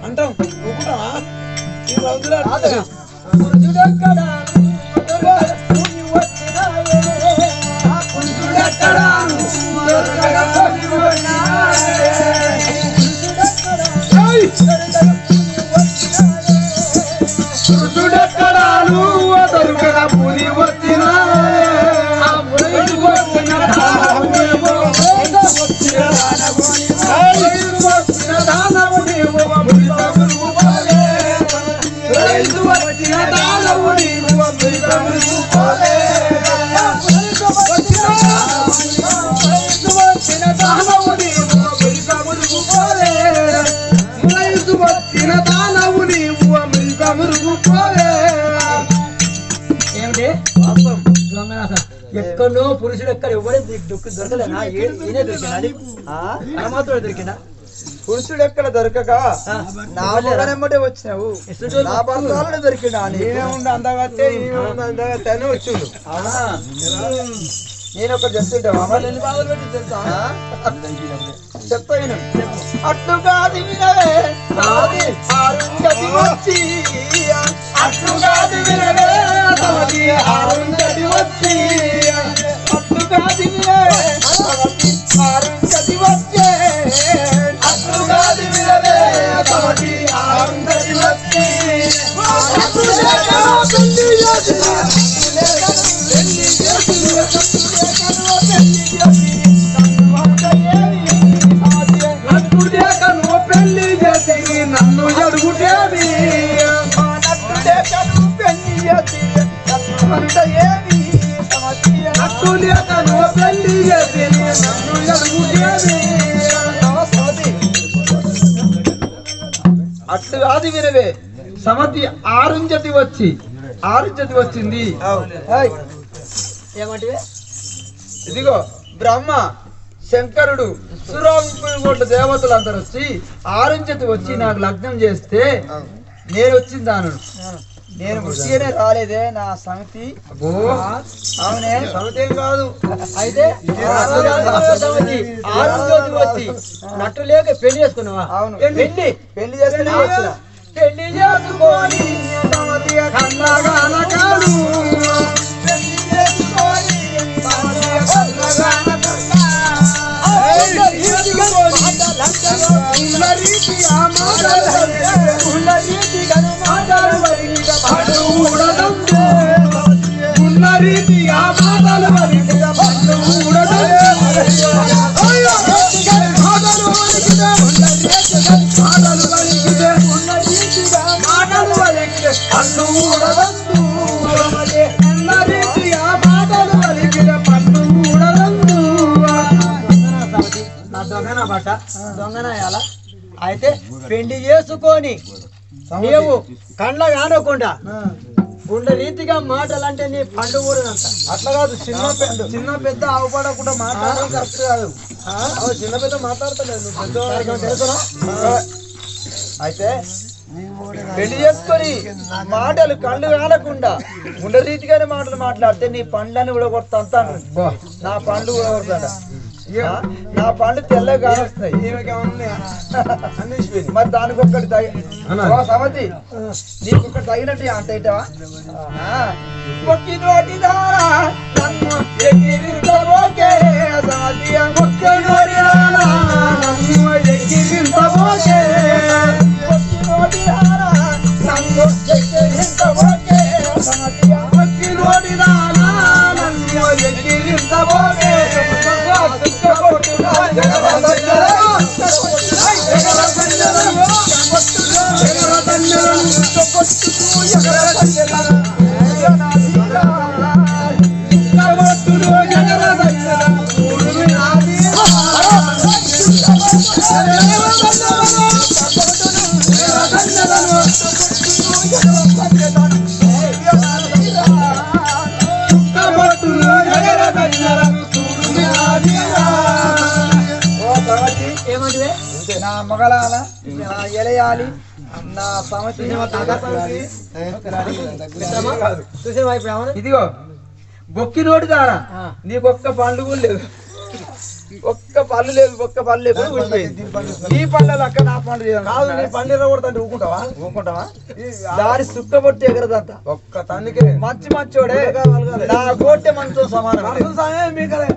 అంటాం ఒప్పుకుంటావా ఈ రోజులు దుడెక్కడాలు దొరకగా పులి వచ్చిన వచ్చిన దానవు నీవు అమెరికా మురుగు పోలే ఏమిటి దొంగనాథ. ఎక్కడో పురుషుడు ఎక్కడ ఎవడే దొక్కు దొరకలేనా ఏ- ఈయనే దొరికినా అది మన మాత్రమే దొరికినా పురుషుడు ఎక్కడ దొరకక నా మొగనెమ్మటే వచ్చినావు నా బంధాలను దొరికినా నేనేముంది అందగత్తే ఈమె అందగత్తే అని వచ్చిండు నేను ఒకటి చెప్తుంటా చెప్తా విను. అట్లుగా దివినవే నాది ఆరుంగతి వచ్చి అట్లుగా దివినవే నాది ఆరుంగతి వచ్చి అట్లుగా దివినవే నాది ఆరుంగతి వచ్చే అట్లుగా దివినవే నాది ఆరుంగతి వచ్చి పెళ్లి చేసి నన్ను అడుగుటేవి నట్టు లేక నువ్వు పెళ్లి చేసి నన్ను అడుగుటేవి అట్లు కాదు వినవే సమతి ఆరుంజతి వచ్చి ఆరుంజతి వచ్చింది ఏయ్, ఏమంటే ఇదిగో బ్రహ్మ శంకరుడు సురాంకుడు దేవతలు అందరు వచ్చి ఆరుంజతి వచ్చి నాకు లగ్నం చేస్తే నేను వచ్చింది దాను నేను వృష్టిగానే రాలేదే నా సమితి అవునే సమితి కాదు అయితే ఆరోగ్యానికి ఆరోగ్యం వచ్చి నట్టు లేక పెళ్లి చేసుకున్నావా అవును. పెళ్లి పెళ్లి చేసుకుని వచ్చిన పెళ్లి చేసుకొని సమతిగా కన్నగానకాడు. పెళ్లి చేసుకొని సమతిగా కన్నగానకాడు. ఏయ్, చేసుకొని ఉన్న రీతి ఆ మాటలు వలికే. ఉన్న రీతి గను మాటలు వలికే. పడు ఊడదంతే. ఉన్న రీతి ఆ మాటలు వలికే. పడు ఊడదంతే. అయ్యో, మాటలు వలికితే. ఉన్న రీతి గను మాటలు వలికితే. ఉన్న రీతిగా మాటలు వలికితే. పడు ఊడదందు. ఉన్న రీతి ఆ మాటలు వలికితే. పడు ఊడదందు. సమతి నా దొంగన బట్ట దొంగన ఎలా అయితే పెళ్లి చేసుకొని నీవు కండ్ల కానకుండా గుండె రీతిగా మాటలంటే నీ పండు కూడదంట అట్లా కాదు చిన్న పెద్ద చిన్న పెద్ద అవపడకుండా మాట్లాడడం కరెక్ట్ కాదు అవును, చిన్న పెద్ద మాట్లాడతలేదు నువ్వు పెద్దవాడికి తెలుసునా అయితే పెళ్లి చేసుకొని మాటలు కళ్ళు కానకుండా ఉండ రీతిగానే మాటలు మాట్లాడితే నీ పండ్లని ఉడగొడతా అంటాను నా పండ్లు ఉడగొడతాడ నా పండ్లు తెల్లగా కానొస్తాయి మరి దానికి ఒక్కటి తగి ఓ సమతి నీకు ఒకటి తగినట్టు అంత ఇటవా ఒక్కి నోటి దారా నన్ను ఎగిరించబోకే సమతి ఒక్కి నోటి దారా నన్ను ఎగిరించబోకే ఒక్కి నోటి దారా నన్ను ఎగిరించబోకే సమతి ఒక్కి నోటి దారా నన్ను ఎగిరించబోకే ఏమంటే నా మొగలాల నా ఎలయాలి నా సమస్య చూసేవా ఇప్పుడు ఏమన్నా ఇదిగో బొక్కి నోటి దారా ఆ. నీకొక్క పండ్లు కూడా లేదు ఒక్క పళ్ళు లేదు ఒక్క పళ్ళు లేకుండా ఊడిపోయింది ఈ పళ్ళ లక్క నా పండు కాదు నీ పండిన కొడుతుంటే ఊకుంటావా ఊకుంటావా దారి సుక్కబొట్టి ఎగరదంతా ఒక్క తన్నికే మంచి మంచోడే నా కోటె మనతో సమానం మనసు సాయం మీకలే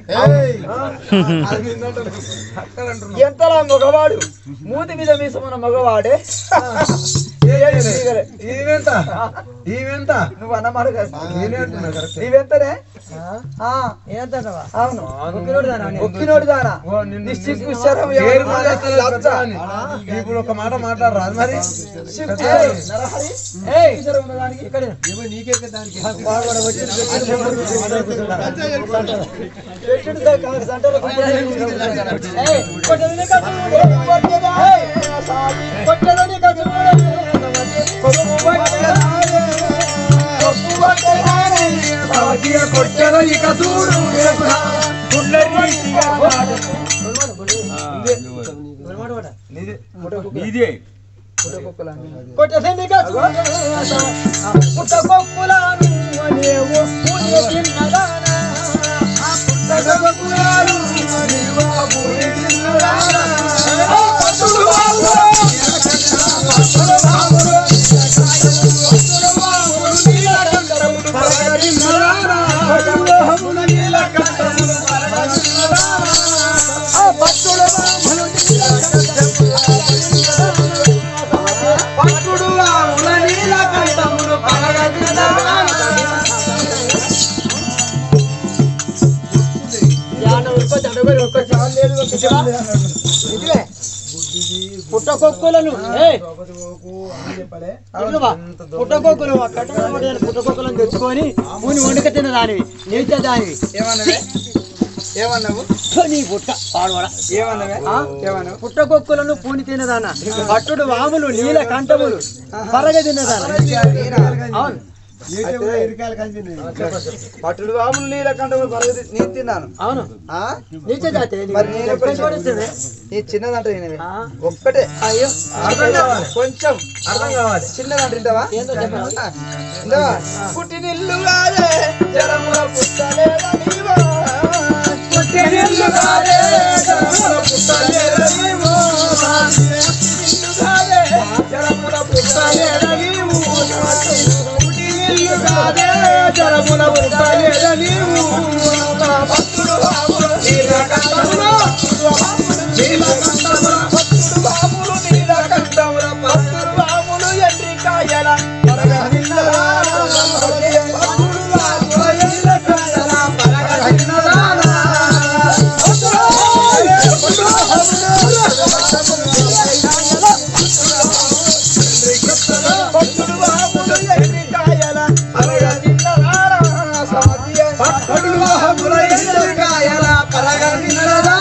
ఎంతలా మగవాడు మూతి మీద మీసమన్న మగవాడే ఈవెంత ఈవెంత నువ్వు అన్నమాట కదా. నేనే అంటున్నా కరెక్ట్ నీవెంతనే ఆ, ఏంటంటావా అవును ఒక్కినోడు దానా అని. ఒక్కినోడు దానా ఓ, నిన్ను- నీ సిగ్గు శరం పేరు ఎవరు కూడా ఎత్తలేదు లజ్జ. పెద్ద అని. ఇప్పుడు ఒక మాట మాట్లాడరాదు మరి సిగ్గు. ఏయ్, నరహరి, ఏయ్, శరం ఉన్నదానికి ఇక్కడ వాడు కూడా వచ్చి పెట్టుడు దాకా సంటలో కూర్చొని ఏయ్, కొట్టదని కట్టు. ఏయ్, కొట్టదని కట్టు. కొట్టదని కట్టు. పుట్టకొక్కులాను అనేవు పుణ్య తిన్నదానా. పుట్టకొక్కులాను అనేవు పుణ్య తిన్నదానా. పుట్టకొక్కులను ఏయ్ ఇదిగోవా, పుట్టకొక్కులు ఆ కట్టెల మీద పడిన పుట్టకొక్కులను తెచ్చుకొని పూని వండుక తిన్న దానివి నీచ దానివి ఏమన్నావే ఏమన్నావు థు, నీ పుట్ట పాడవడ ఏమన్నావే ఆ? ఏమన్నావు పుట్టకొక్కులను పూని తిన్నదాన పట్టుడు వాములు నీల కంఠములు పరగ తిన్నదాన అవును పట్టుడు వాములు నీళ్ళ కంటే పరగతి నేను తిన్నాను అవును ఆ? నీచ జాతి మరి నేను ఎప్పుడు చూడొచ్చింది ఈ చిన్నదంటే నేనవే ఆ? ఒక్కటే అయ్యో అర్థం కావాలి కొంచెం అర్థం కావాలి చిన్నదంటే తింటావా ఏందో చెప్పండి ఇందావా? పుట్టినిల్లు కాదే జలముల పుట్టలేదా నీవా? పుట్టినిల్లు కాదే జలముల పుట్టలేదా నీవు? పుట్టినిల్లు కాదే జలముల పుట్టలేదా నీవు? పుట్టినిల్లు కాదే జలముల పుట్టలేదా నీవు? నా భక్తుడు బాబులు నీలకంఠముల, నీలకంఠముల, భక్తుడు బాబులు నీలకంఠముల, భక్తుడు బాబులు ఎండ్రికాయల పరగనిల్లరా, భక్తుడు బాబులు ఎండ్రికాయల పరగనిల్లరా. భక్తుడు బాబులు ఎండ్రికాయల పరగనిల్లరా, సాధ్య భక్తుడు బాబులు ఎండ్రికాయల పరగనిల్లరా.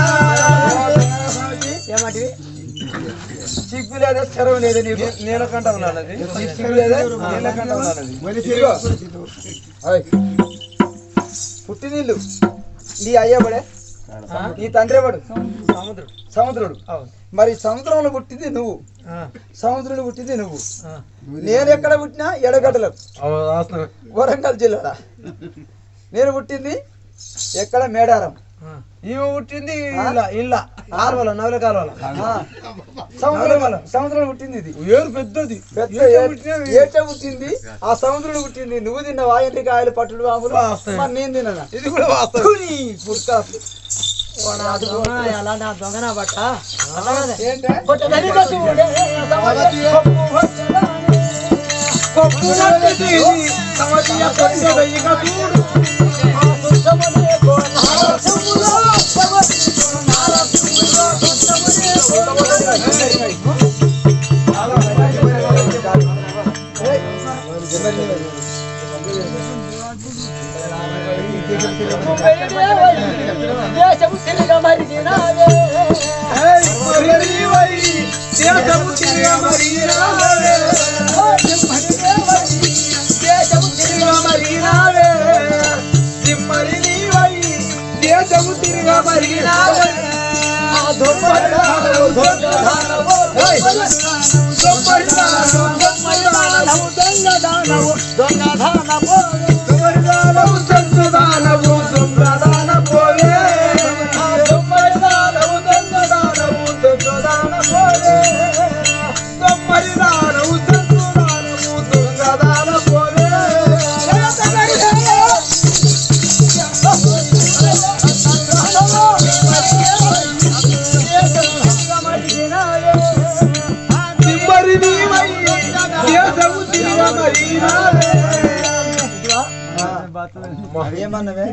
ఏమాటివి సిగ్గు లేదా చెరవ లేదా నీకు నీలకంఠ ఉన్నది నీకు సిగ్గు లేదా నీలకంఠ ఉన్నది ఇదిగో. ఓయ్. పుట్టినీళ్ళు నీ అయ్యబడే నీ తండ్రి ఎవడు సముద్రం సముద్రుడు అవును మరి సముద్రంలో పుట్టింది నువ్వు ఆ, సముద్రుడు పుట్టింది నువ్వు ఆ. నేను ఎక్కడ పుట్టినా ఎడగడ్డలకు వరంగల్ జిల్లాలో నేను పుట్టింది ఎక్కడ మేడారం ఆ. ఈమె పుట్టింది ఇలా ఇలా కాలువల నవల కాలువల ఆ. సముద్రం సముద్రం పుట్టింది ఇది ఏరు పెద్దది పెద్ద ఈత ఏ- పుట్టినవి. ఏట పుట్టింది ఆ సముద్రుడు పుట్టింది నువ్వు తిన్నవా ఎండ్రికాయలు పట్టుడు బాబులు వాస్తవమే. మరి నేను తిన్నా ఇది కూడా వాస్తవం నా దొంగ ఎలా నా దొంగ నా బట్ట అలా కదా. ఏంటే కొట్టదని కట్టుడే, సమతి కొప్పు వచ్చేదాని. కొప్పు వచ్చేది, సమతియ కొట్టెద ఇక చూడు. ఆ దుష్టమునే కోనారసింహులో, సమతి కోనారసింహులో, దుష్టమునే దేశము తిరిగ మరిగినావే దేశము తిరిగ మరిగినావే దేశము తిరిగా మరిగినావే ఆ దొంగదానవు, దొంగదానవు, దొంగదానవు, దొంగదానవు, దొంగదానవు, దొంగదానవు, దొంగదానవు దొంగదానవు దొంగదాన పోయే ఏమన్నవే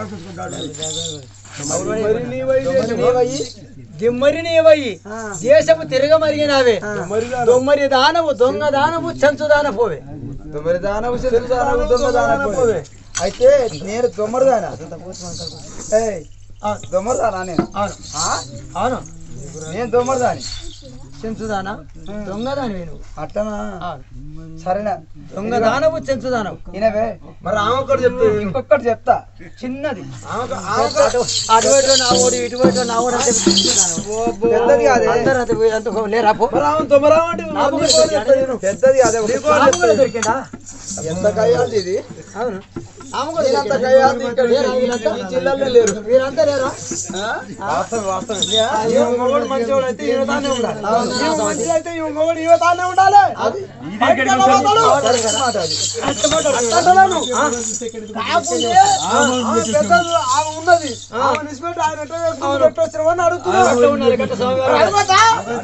దిమ్మరి నీవయ్యి దేశము తిరగమరిగినావే దొమ్మరి దానవు దొంగ దానవు చెంచు దానపోవే దొమ్మరి దానవు చెంచు దానవు దొంగ దానవు అయితే నేను దొమ్మరిదానా ఏయ్, ఆ, దొమ్మరిదానా నేను అవును ఆ? అవును నేను దొమ్మరిదాని చెంచు దాన దొంగ దానివే నువ్వు అట్టనా అవును. సరేనా దొంగ దానవు చెంచు దానవు ఈయనవే మరి ఆమె ఒకటి చెప్తే ఇంకొకటి చెప్తా చిన్నది ఆమె ఆమె అటు- అటువైపు నా ఓడి ఇటువైపు నా ఓడి అంటే చెంచు దానవు. పెద్దది కాదే అందరూ అంత అంత లేరా పో మరి ఆమె తొమరామంటే నాకు కూడా దొరికిందా నేను? పెద్దది కాదే ఒక నాకు కూడా దొరికిందా ఎంత కయ్యాలి ఇది అవును ఆమె కూడా నేనంత దొరికిందా? కయ్యాలి ఇక్కడ లేరా వీళ్ళంతా? ఈ జిల్లాలో లేరు వీరంతా లేరా వాస్తవం వాస్తవం ఈమె మొగడు మంచివాడు అయితే ఈమె తానే ఉండాలి ఈమె మంచి అయితే ఈమె మొగడు ఈమె తానే ఉండాలి బయటికి వెళ్ళబోతాడు. మాట అది అంటున్నాను. కాకుంటే ఆమె పెద్దలు ఆమె ఉన్నది ఆమె నిష్పెట్టి ఆయన ఎట్లా చేసుకుంటూ పెట్టొచ్చినామని అడుగుతున్నాడు. అట్లా ఉన్నారు గట్ట స్వామి వారు. అడగొద్దా?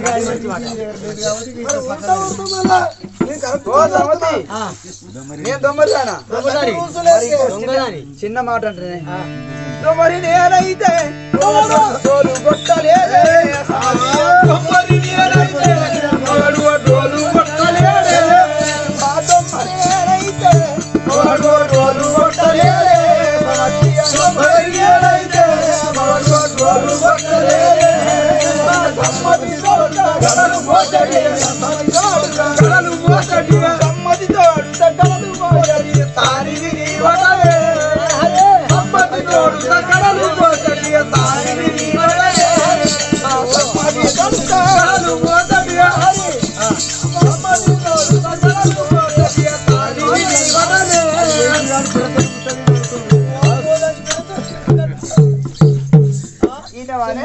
మరి ఉంటా ఉంటా మళ్ళా. నీకు కరెక్ట్ ఓ సమ్మతి ఆ, నేను దొమ్మరిదానా దొంగదాని. మరి దొంగదాని. చిన్న మాట అంటేనే దొమ్మరి నేనైతే తోలు కొట్టలేదే దొమ్మరి నేనైతే వాడు డోలు కొట్టలేదే మా దొమ్మరి నేనైతే వాడు డోలు కొట్టలేదే దొమ్మరి నేనైతే వాడు డోలు కొట్టలేదే మా దొమ్మరి తోట గడలు మోసడి గడలు మోసడి దొమ్మరి తోట గడలు మోసడి తానిది నీ వడలే అమ్మది తోడు కడలు మోసడి తానిది నీ వడలే అమ్మది తోడు కడలు మోసడి హరి అమ్మది తోడు కడలు మోసడి తానిది నీ వడలే ఈయనవానే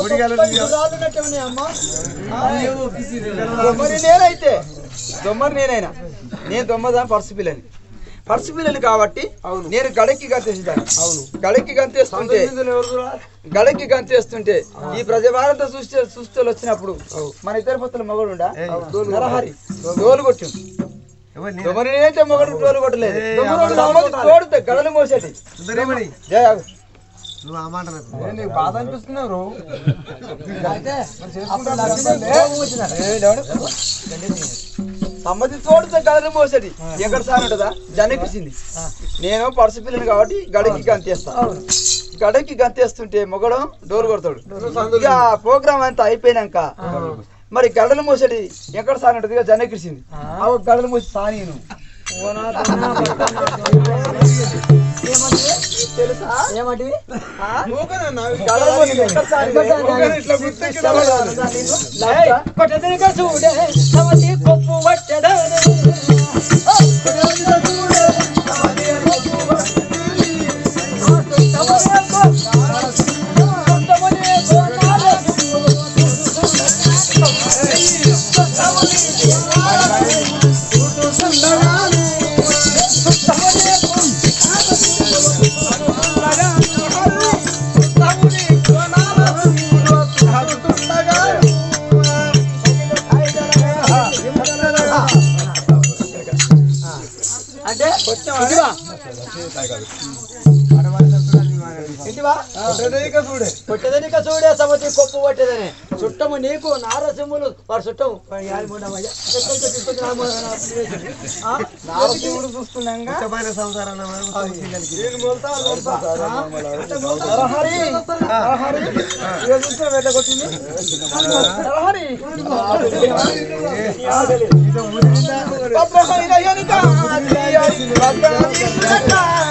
దొమ్మరి నేనైతే దొమ్మరి నేనైనా నేను దొమ్మదాని పర్సు పిల్లని పర్సు పిల్లని కాబట్టి నేను గడక్కి గంతేసేదాన్ని అవును గడక్కి గంతేస్తుంటే గడక్కి గంతేస్తుంటే ఈ ప్రజభారత సృష్టి సృష్టిలు వచ్చినప్పుడు మన ఇద్దరు పొత్తుల మొగడు ఉండా నరహరి డోలు కొట్టు దొమ్మరి నేనైతే మొగడు డోలు కొట్టలేదు దొమ్మరి తోడుతే గడలు మోసేటి జయ ఆగు. నీకు బాధ అనిపిస్తున్నారు సమ్మతి తోడుతో గడలు మోసేది ఎక్కడ సార్ ఉంటుందా జనకిసింది నేను పర్సు పిల్లని కాబట్టి గడకి గంతేస్తా గడకి గంతేస్తుంటే మొగడం డోర్ కొడతాడు ఇక ప్రోగ్రామ్ అంతా అయిపోయినాక మరి గడలు మోసేది ఎక్కడ సార్ ఉంటుంది జనకిసింది ఆ గడలు మోసి సానీను తెలుసా ఏమంటివి ఆ? గడలు మోసి ఎక్కడ సానిది? ఇట్లా గుర్తెక్కి లక్ష? కొట్టదనిక చూడే సమతి కొప్పు పట్టెదనే. అంటే ఇటువా ఇటువా కొట్టదనిక చూడే సమతి కొప్పు పట్టేదనే చుట్టము నీకు నారసింహులు వాడు చుట్టము వాడు యాది మొండమయ్య. ఎక్కడికి తీసుకొచ్చి నా మొ- నా పిలిచేసి. ఆ? నారసింహుడు చూసుకున్నాక నరహరి నరహరి ఇక చూస్తే వెళ్ళగొట్టింది నరహరి భద్రకాళి రయ్యనిక, భద్రకాళి రయ్యనిక.